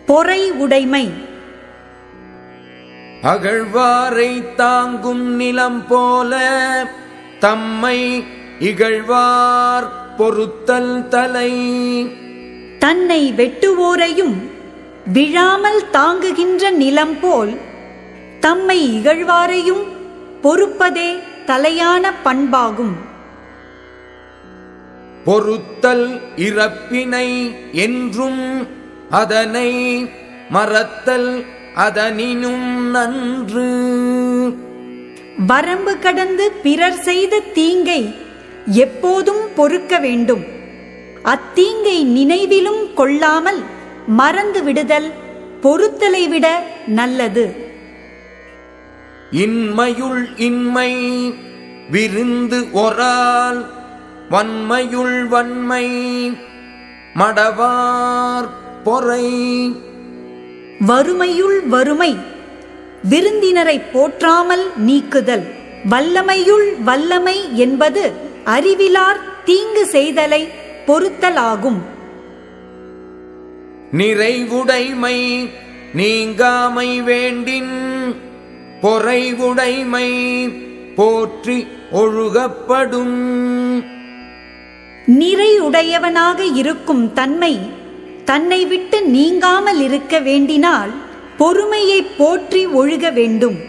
பொறை உடைமை அகழ்வாரை தாங்கும் நிலம் போல தம்மை இகழ்வார் பொறுத்தல் தலை தன்னை வெட்டுவோரையும் விழாமல் தாங்குகின்ற நிலம் போல் தம்மை இகழ்வாரையும் பொறுப்பதே தலையான பண்பாகும் பொறுத்தல் இறப்பினை என்றும் அதனை மறத்தல் அதனினும் நன்று வரம்பு கடந்து பிறர் செய்த தீங்கை எப்போதும் பொறுக்க வேண்டும் அத்தீங்கை நினைவிலும் கொள்ளாமல் மறந்து விடுதல் பொறுத்தலை விட நல்லது இன்மையுள் இன்மை விருந்து ஒரால் வன்மையுள் வன்மை மடவார் பொறை வறுமையுள் வறுமை விருந்தினரை போற்றாமல் நீக்குதல் வல்லமையுள் வல்லமை என்பது அறிவிலார் தீங்கு செய்தலை பொறுத்தலாகும் நிறைவுடைமை நீங்காமை வேண்டின் பொறைவுடைமை போற்றி ஒழுகப்படும் நிறையுடையவனாக இருக்கும் தன்மை தன்னை விட்டு நீங்காமல் இருக்க வேண்டினால் பொறுமையை போற்றி ஒழுக வேண்டும்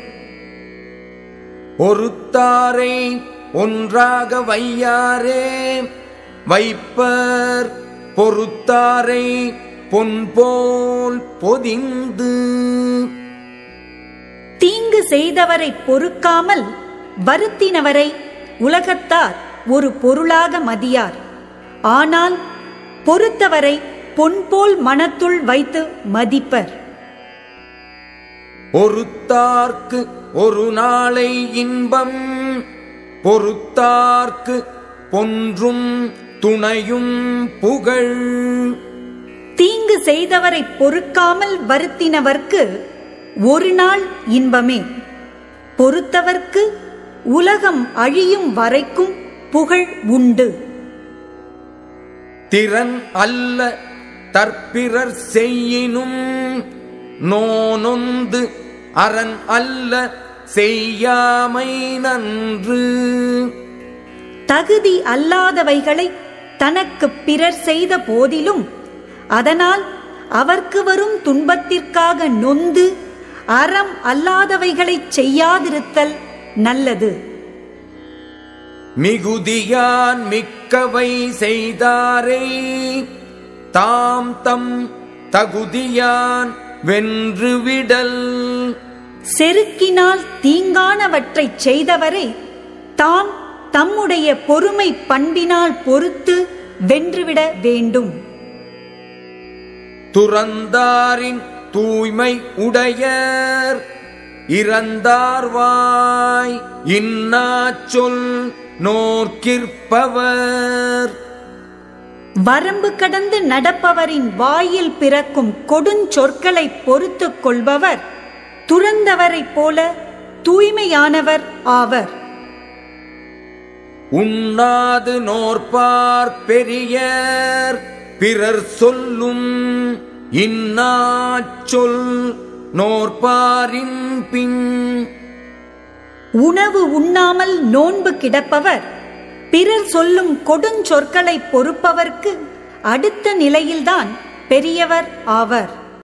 ஒருத்தாரை ஒன்றாக வையாரே வைப்பர் பொறுத்தாரை பொன்போல் பொதிந்து தீங்கு செய்தவரை பொறுக்காமல் வருத்தினவரை உலகத்தார் ஒரு பொருளாக மதியார் ஆனால் பொறுத்தவரை பொன்போல் மனத்துள் வைத்து மதிப்பர் ஒருத்தார்க்கு ஒரு நாளை இன்பம் பொறுத்தார்க்கு பொன்றும் துணையும் புகழ் தீங்கு செய்தவரை பொறுக்காமல் வருத்தினவர்க்கு ஒரு நாள் இன்பமே பொறுத்தவர்க்கு உலகம் அழியும் வரைக்கும் புகழ் உண்டு திறன் அல்ல தற்பிறர் செய்யினும் நோனொந்து அரண் அல்ல செய்யாமை நன்று தகுதி அல்லாதவைகளை தனக்கு பிறர் செய்த போதிலும் அதனால் அவர்க்கு வரும் துன்பத்திற்காக நொந்து அறம் அல்லாதவைகளைச் செய்யாதிருத்தல் நல்லது மிகுதியான் மிக்கவை செய்தாரை தாம் தம் தகுதியான் வென்றுவிடல் செருக்கினால் தீங்கானவற்றைச் செய்தவரை தாம் தம்முடைய பொறுமை பண்பினால் பொறுத்து வென்றுவிட வேண்டும் துறந்தாரின் தூய்மை உடையர் இறந்தார்வாய் இன்னாச் சொல் நோர்க்கிற்பவர் வரம்பு கடந்து நடப்பவரின் வாயில் பிறக்கும் கொடுஞ்சொற்களை பொறுத்துக் கொள்பவர் துறந்தவரைப் போல தூய்மையானவர் ஆவர் உண்ணாது நோற்பார் பெரியர் பிறர் சொல்லும் இன்னாச் சொல் நோற்பாரின் பின் உணவு உண்ணாமல் நோன்பு கிடப்பவர் பிறர் சொல்லும் கொடுஞ்சொற்களை பொறுப்பவர்க்கு அடுத்த நிலையில்தான் பெரியவர் ஆவர்